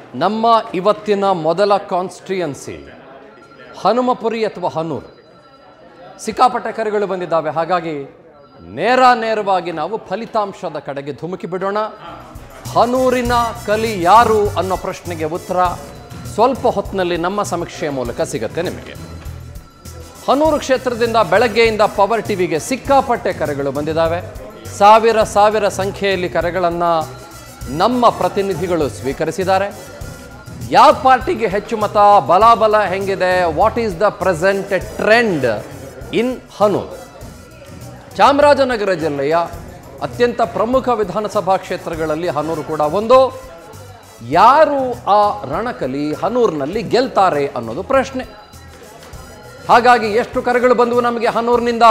ನಮ್ಮ ಇವತ್ತಿನ ಮೊದಲ ಕಾನ್ಸ್ಟಿಟ್ಯೂಯನ್ಸಿ ಹನುಮಪುರಿ ಅಥವಾ ಹನೂರ್ ಸಿಕ್ಕಾಪಟ್ಟೆ ಕರೆಗಳು ಬಂದಿದ್ದಾವೆ ಹಾಗಾಗಿ ನೇರ ನೇರವಾಗಿ ನಾವು ಫಲಿತಾಂಶದ ಕಡೆಗೆ ಧುಮುಕಿ ಬಿಡೋಣ ಹನೂರಿನ ಕಲಿ ಯಾರು ಅನ್ನೋ ಪ್ರಶ್ನೆಗೆ ಉತ್ತರ ಸ್ವಲ್ಪ ಹೊತ್ತಿನಲ್ಲಿ ನಮ್ಮ ಸಮೀಕ್ಷೆಯ ಮೂಲಕ ಸಿಗತ್ತೆ ನಿಮಗೆ ಹನೂರು ಕ್ಷೇತ್ರದಿಂದ ಬೆಳಗ್ಗೆಯಿಂದ ಪವರ್ ಟಿವಿಗೆ ಸಿಕ್ಕಾಪಟ್ಟೆ ಕರೆಗಳು ಬಂದಿದ್ದಾವೆ ಸಾವಿರ ಸಾವಿರ ಸಂಖ್ಯೆಯಲ್ಲಿ ಕರೆಗಳನ್ನು ನಮ್ಮ ಪ್ರತಿನಿಧಿಗಳು ಸ್ವೀಕರಿಸಿದ್ದಾರೆ ಯಾವ ಪಾರ್ಟಿಗೆ ಹೆಚ್ಚು ಮತ ಬಲಾಬಲ ಹೆಂಗಿದೆ what is the present trend in Hanur Chamarajanagar ಜಿಲ್ಲೆಯ ಅತ್ಯಂತ ಪ್ರಮುಖ ವಿಧಾನಸಭಾ ಕ್ಷೇತ್ರಗಳಲ್ಲಿ ಹನೂರು ಕೂಡ ಒಂದು ಯಾರು ಆ ರಣಕಲಿ ಹನೂರಿನಲ್ಲಿ ಗೆಲ್ತಾರೆ ಅನ್ನೋದು ಪ್ರಶ್ನೆ ಹಾಗಾಗಿ ಎಷ್ಟು ಕರೆಗಳು ಬಂದವು ನಮಗೆ ಹನೂರಿನಿಂದ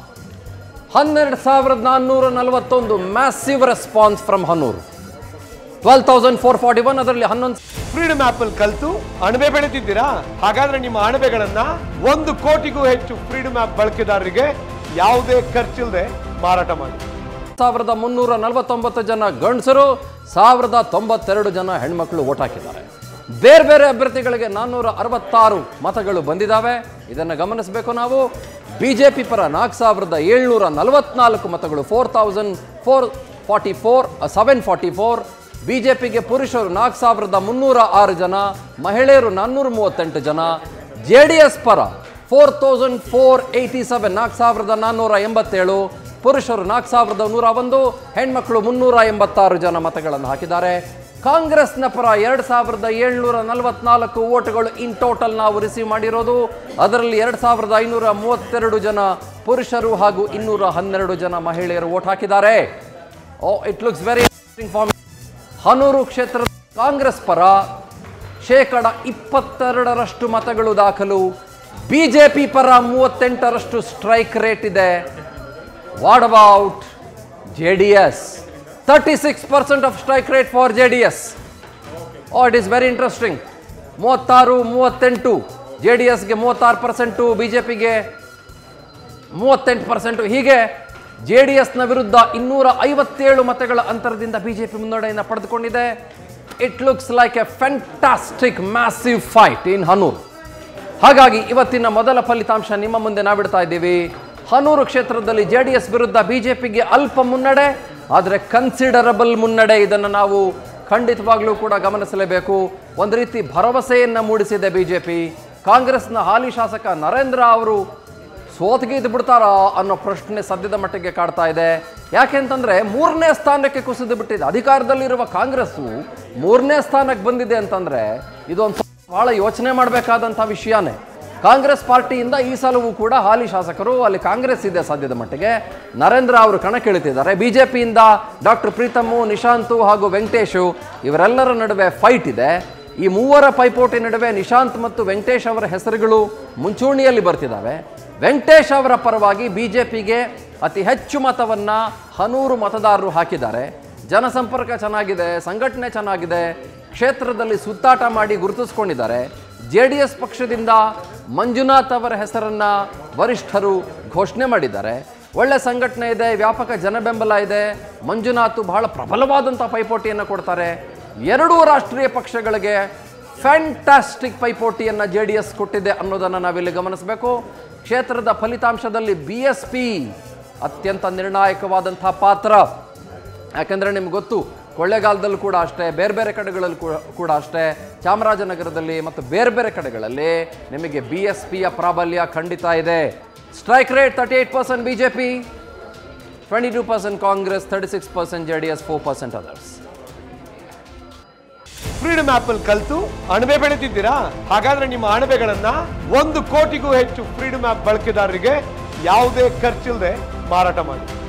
ಹನ್ನೆರಡು ಸಾವಿರದ ನಾನ್ನೂರ ನಲವತ್ತೊಂದು massive response from Hanur twelve thousand four forty one ಅದರಲ್ಲಿ ಹನ್ನೊಂದು ಫ್ರೀಡಮ್ ಆಪ್ ಅಲ್ಲಿ ಕಲ್ತು ಅಣಬೆ ಬೆಳೆದಿದ್ದೀರಾ ಹಾಗಾದ್ರೆ ನಿಮ್ಮ ಅಣಬೆಗಳನ್ನ ಒಂದು ಕೋಟಿಗೂ ಹೆಚ್ಚು ಫ್ರೀಡಮ್ ಆಪ್ ಬಳಕೆದಾರರಿಗೆ ಯಾವುದೇ ಖರ್ಚಿಲ್ಲದೆ ಮಾರಾಟ ಮಾಡಿ ಸಾವಿರದ ಮುನ್ನೂರ ನಲವತ್ತೊಂಬತ್ತು ಜನ ಗಂಡಸರು ಸಾವಿರದ ತೊಂಬತ್ತೆರಡು ಜನ ಹೆಣ್ಮಕ್ಳು ಓಟ್ ಹಾಕಿದ್ದಾರೆ ಬೇರೆ ಬೇರೆ ಅಭ್ಯರ್ಥಿಗಳಿಗೆ ನಾನ್ನೂರ ಅರವತ್ತಾರು ಮತಗಳು ಬಂದಿದ್ದಾವೆ ಇದನ್ನು ಗಮನಿಸಬೇಕು ನಾವು ಬಿಜೆಪಿ ಪರ ನಾಲ್ಕು ಸಾವಿರದ ಏಳ್ನೂರ ನಲವತ್ನಾಲ್ಕು ಮತಗಳು four thousand four forty four seven forty four ಬಿಜೆಪಿಗೆ ಪುರುಷರು ನಾಲ್ಕು ಸಾವಿರದ ಮುನ್ನೂರ ಆರು ಜನ ಮಹಿಳೆಯರು ನಾನ್ನೂರ ಮೂವತ್ತೆಂಟು ಜನ ಜೆ ಡಿ ಎಸ್ ಪರ four thousand four eighty seven ನಾಲ್ಕು ಸಾವಿರದ ನಾನ್ನೂರ ಎಂಬತ್ತೇಳು ಪುರುಷರು ನಾಲ್ಕು ಸಾವಿರದ ನೂರ ಒಂದು ಹೆಣ್ಮಕ್ಳು ಮುನ್ನೂರ ಎಂಬತ್ತಾರು ಜನ ಮತಗಳನ್ನು ಹಾಕಿದ್ದಾರೆ ಕಾಂಗ್ರೆಸ್ನ ಪರ ಎರಡು ಸಾವಿರದ ಏಳ್ನೂರ ನಲವತ್ನಾಲ್ಕು ಓಟ್ಗಳು ಇನ್ ಟೋಟಲ್ ನಾವು ರಿಸೀವ್ ಮಾಡಿರೋದು ಅದರಲ್ಲಿ ಎರಡು ಸಾವಿರದ ಐನೂರ ಮೂವತ್ತೆರಡು ಜನ ಪುರುಷರು ಹಾಗೂ ಇನ್ನೂರ ಹನ್ನೆರಡು ಜನ ಮಹಿಳೆಯರು ಓಟ್ ಹಾಕಿದ್ದಾರೆ oh it looks very interesting for Hanur ಕ್ಷೇತ್ರದ ಕಾಂಗ್ರೆಸ್ ಪರ ಶೇಕಡ ಇಪ್ಪತ್ತೆರಡರಷ್ಟು ಮತಗಳು ದಾಖಲು ಬಿಜೆಪಿ ಪರ ಮೂವತ್ತೆಂಟರಷ್ಟು ಸ್ಟ್ರೈಕ್ ರೇಟ್ ಇದೆ what about J D S thirty six percent of strike rate for J D S oh it is very interesting ಮೂವತ್ತಾರು ಮೂವತ್ತೆಂಟು ಜೆ ಡಿ ಎಸ್ಗೆ ಮೂವತ್ತಾರು ಪರ್ಸೆಂಟು ಬಿ ಜೆ ಪಿಗೆ ಮೂವತ್ತೆಂಟು ಪರ್ಸೆಂಟು ಹೀಗೆ ಜೆ ಡಿ ಎಸ್ನ ವಿರುದ್ಧ ಇನ್ನೂರ ಐವತ್ತೇಳು ಮತಗಳ ಅಂತರದಿಂದ ಬಿಜೆಪಿ ಮುನ್ನಡೆಯನ್ನು ಪಡೆದುಕೊಂಡಿದೆ it looks like a fantastic massive fight in Hanur ಹಾಗಾಗಿ ಇವತ್ತಿನ ಮೊದಲ ಫಲಿತಾಂಶ ನಿಮ್ಮ ಮುಂದೆ ನಾವಿಡ್ತಾ ಇದ್ದೀವಿ ಹನೂರು ಕ್ಷೇತ್ರದಲ್ಲಿ ಜೆ ಡಿ ಎಸ್ ವಿರುದ್ಧ ಬಿಜೆಪಿಗೆ ಅಲ್ಪ ಮುನ್ನಡೆ ಆದರೆ ಕನ್ಸಿಡರಬಲ್ ಮುನ್ನಡೆ ಇದನ್ನು ನಾವು ಖಂಡಿತವಾಗ್ಲೂ ಕೂಡ ಗಮನಿಸಲೇಬೇಕು ಒಂದು ರೀತಿ ಭರವಸೆಯನ್ನು ಮೂಡಿಸಿದೆ ಬಿಜೆಪಿ ಕಾಂಗ್ರೆಸ್ನ ಹಾಲಿ ಶಾಸಕ ನರೇಂದ್ರ ಅವರು ಸೋತ್ಗಿದ್ದು ಬಿಡ್ತಾರಾ ಅನ್ನೋ ಪ್ರಶ್ನೆ ಸದ್ಯದ ಮಟ್ಟಿಗೆ ಕಾಡ್ತಾ ಇದೆ ಯಾಕೆಂತಂದ್ರೆ ಮೂರನೇ ಸ್ಥಾನಕ್ಕೆ ಕುಸಿದು ಬಿಟ್ಟಿದೆ ಅಧಿಕಾರದಲ್ಲಿರುವ ಕಾಂಗ್ರೆಸ್ಸು ಮೂರನೇ ಸ್ಥಾನಕ್ಕೆ ಬಂದಿದೆ ಅಂತಂದ್ರೆ ಇದೊಂದು ಸ್ವಲ್ಪ ಬಹಳ ಯೋಚನೆ ಮಾಡಬೇಕಾದಂಥ ವಿಷಯನೇ ಕಾಂಗ್ರೆಸ್ ಪಾರ್ಟಿಯಿಂದ ಈ ಸಲವೂ ಕೂಡ ಹಾಲಿ ಶಾಸಕರು ಅಲ್ಲಿ ಕಾಂಗ್ರೆಸ್ ಇದೆ ಸದ್ಯದ ಮಟ್ಟಿಗೆ ನರೇಂದ್ರ ಅವರು ಕಣಕ್ಕಿಳಿತಿದ್ದಾರೆ ಬಿಜೆಪಿಯಿಂದ ಡಾಕ್ಟರ್ ಪ್ರೀತಮ್ಮು ನಿಶಾಂತು ಹಾಗೂ ವೆಂಕಟೇಶು ಇವರೆಲ್ಲರ ನಡುವೆ ಫೈಟ್ ಇದೆ ಈ ಮೂವರ ಪೈಪೋಟಿ ನಡುವೆ ನಿಶಾಂತ್ ಮತ್ತು ವೆಂಕಟೇಶ್ ಅವರ ಹೆಸರುಗಳು ಮುಂಚೂಣಿಯಲ್ಲಿ ಬರ್ತಿದ್ದಾವೆ ವೆಂಕಟೇಶ್ ಅವರ ಪರವಾಗಿ ಬಿಜೆಪಿಗೆ ಅತಿ ಹೆಚ್ಚು ಮತವನ್ನ ಹನೂರು ಮತದಾರರು ಹಾಕಿದ್ದಾರೆ ಜನಸಂಪರ್ಕ ಚೆನ್ನಾಗಿದೆ ಸಂಘಟನೆ ಚೆನ್ನಾಗಿದೆ ಕ್ಷೇತ್ರದಲ್ಲಿ ಸುತ್ತಾಟ ಮಾಡಿ ಗುರುತಿಸ್ಕೊಂಡಿದ್ದಾರೆ ಜೆ ಡಿ ಎಸ್ ಪಕ್ಷದಿಂದ ಮಂಜುನಾಥ್ ಅವರ ಹೆಸರನ್ನ ವರಿಷ್ಠರು ಘೋಷಣೆ ಮಾಡಿದ್ದಾರೆ ಒಳ್ಳೆ ಸಂಘಟನೆ ಇದೆ ವ್ಯಾಪಕ ಜನಬೆಂಬಲ ಇದೆ ಮಂಜುನಾಥ್ ಬಹಳ ಪ್ರಬಲವಾದಂಥ ಪೈಪೋಟಿಯನ್ನು ಕೊಡ್ತಾರೆ ಎರಡೂ ರಾಷ್ಟ್ರೀಯ ಪಕ್ಷಗಳಿಗೆ ಫ್ಯಾಂಟಾಸ್ಟಿಕ್ ಪೈಪೋಟಿಯನ್ನು ಜೆ ಡಿ ಎಸ್ ಕೊಟ್ಟಿದೆ ಅನ್ನೋದನ್ನು ನಾವಿಲ್ಲಿ ಗಮನಿಸಬೇಕು ಕ್ಷೇತ್ರದ ಫಲಿತಾಂಶದಲ್ಲಿ ಬಿ ಎಸ್ ಪಿ ಅತ್ಯಂತ ನಿರ್ಣಾಯಕವಾದಂಥ ಪಾತ್ರ ಯಾಕಂದರೆ ನಿಮ್ಗೆ ಗೊತ್ತು ಕೊಳ್ಳೇಗಾಲದಲ್ಲೂ ಕೂಡ ಅಷ್ಟೇ ಬೇರೆ ಬೇರೆ ಕಡೆಗಳಲ್ಲಿ ಕೂಡ- ಕೂಡ ಅಷ್ಟೇ ಚಾಮರಾಜನಗರದಲ್ಲಿ ಮತ್ತು ಬೇರೆ ಬೇರೆ ಕಡೆಗಳಲ್ಲಿ ನಿಮಗೆ ಬಿ ಎಸ್ ಪಿಯ ಪ್ರಾಬಲ್ಯ ಖಂಡಿತ ಇದೆ strike rate thirty eight percent B J P twenty two percent Congress thirty six percent J D S four percent others freedom app ಅಲ್ಲಿ ಕಲ್ತು ಅಣಬೆ ಬೆಳೆದಿದ್ದೀರಾ ಹಾಗಾದ್ರೆ ನಿಮ್ಮ ಅಣಬೆಗಳನ್ನ ಒಂದು ಕೋಟಿಗೂ ಹೆಚ್ಚು ಫ್ರೀಡಮ್ ಆಪ್ ಬಳಕೆದಾರರಿಗೆ ಯಾವುದೇ ಖರ್ಚಿಲ್ಲದೆ ಮಾರಾಟ ಮಾಡಿ